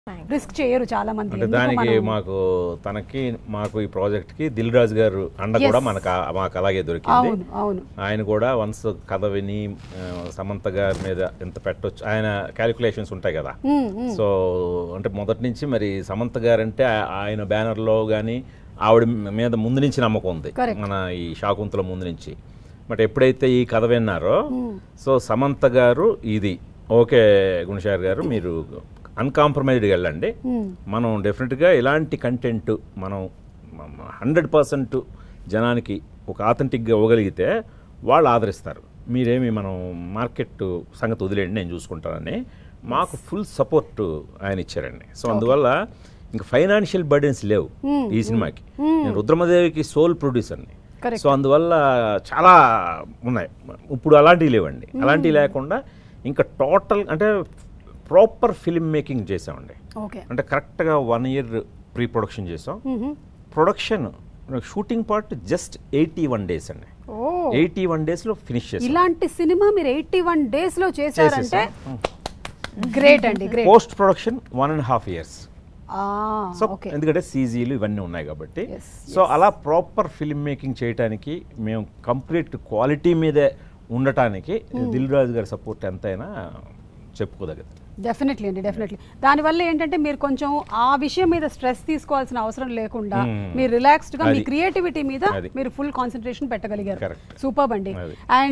Risk చేయరు చాలా మంది అంటే ఎందుకు దానికి మనం- మాకు తనకి మాకు ఈ ప్రాజెక్ట్ కి దిల్ రాజు గారు అండ కూడా మనకు ఆ- మాకు అలాగే దొరికింది అవును అవును ఆయన కూడా వన్స్ కథ విని ఆ, సమంత గారి మీద ఎంత పెట్టొచ్చు ఆయన క్యాలిక్యులేషన్స్ ఉంటాయి కదా ఉమ్, ఉమ్. సో అంటే మొదటి నుంచి మరి సమంత గారు అంటే ఆ- ఆయన బ్యానర్లో కానీ ఆవిడ మీద ముందు నుంచి నమ్మకం ఉంది Correct. మన ఈ శాకుంతల ముందు నుంచి బట్ ఎప్పుడైతే ఈ కథ విన్నారో సో సమంత గారు ఇది ఓకే గుణశార్ గారు మీరు అన్కాంప్రమైజ్డ్గా వెళ్ళండి ఉమ్. మనం డెఫినెట్గా ఇలాంటి కంటెంట్ మనం హండ్రెడ్ పర్సెంట్ జనానికి ఒక ఆథెంటిక్గా ఇవ్వగలిగితే వాళ్ళు ఆదరిస్తారు మీరేమి మనం మార్కెట్ సంగతి వదిలేండి నేను చూసుకుంటానని మాకు ఫుల్ సపోర్ట్ ఆయన ఇచ్చారండి సో అందువల్ల ఇంకా ఫైనాన్షియల్ బర్డెన్స్ లేవు ఈ సినిమాకి నేను రుద్రమదేవికి సోల్ ప్రొడ్యూసర్ని Correct. సో అందువల్ల చాలా ఉన్నాయి ఇప్పుడు అలాంటివి లేవండి అలాంటివి లేకుండా ఇంకా టోటల్ అంటే ప్రాపర్ ఫిల్మ్ మేకింగ్ చేసామండి ఓకే అంటే కరెక్ట్గా వన్ ఇయర్ ప్రీ ప్రొడక్షన్ చేసాం మ్మ్. Production shooting part just eighty one days అండి ఓ ఎయిటీ వన్ డేస్లో ఫినిష్ చేసాం ఇలాంటి సినిమా మీరు ఎయిటీ వన్ డేస్ లో చేశారంటే గ్రేట్ అండి great post production one and half years so okay ఎందుకంటే సీజీలు ఇవన్నీ ఉన్నాయి కాబట్టి Yes, సో అలా ప్రాపర్ ఫిల్మ్ మేకింగ్ చేయడానికి మేము కంప్లీట్ క్వాలిటీ మీదే ఉండటానికి దిల్ రాజు గారి సపోర్ట్ ఎంతైనా చెప్పుకోదగ్గది డెఫినెట్లీ అండి డెఫినెట్లీ దానివల్ల ఏంటంటే మీరు కొంచెం ఆ విషయం మీద స్ట్రెస్ తీసుకోవాల్సిన అవసరం లేకుండా Hmm. మీరు రిలాక్స్డ్ గా మీ అది. క్రియేటివిటీ మీద అది. మీరు ఫుల్ కాన్సన్ట్రేషన్ పెట్టగలిగారు Correct. సూపర్ అండి అది. అండ్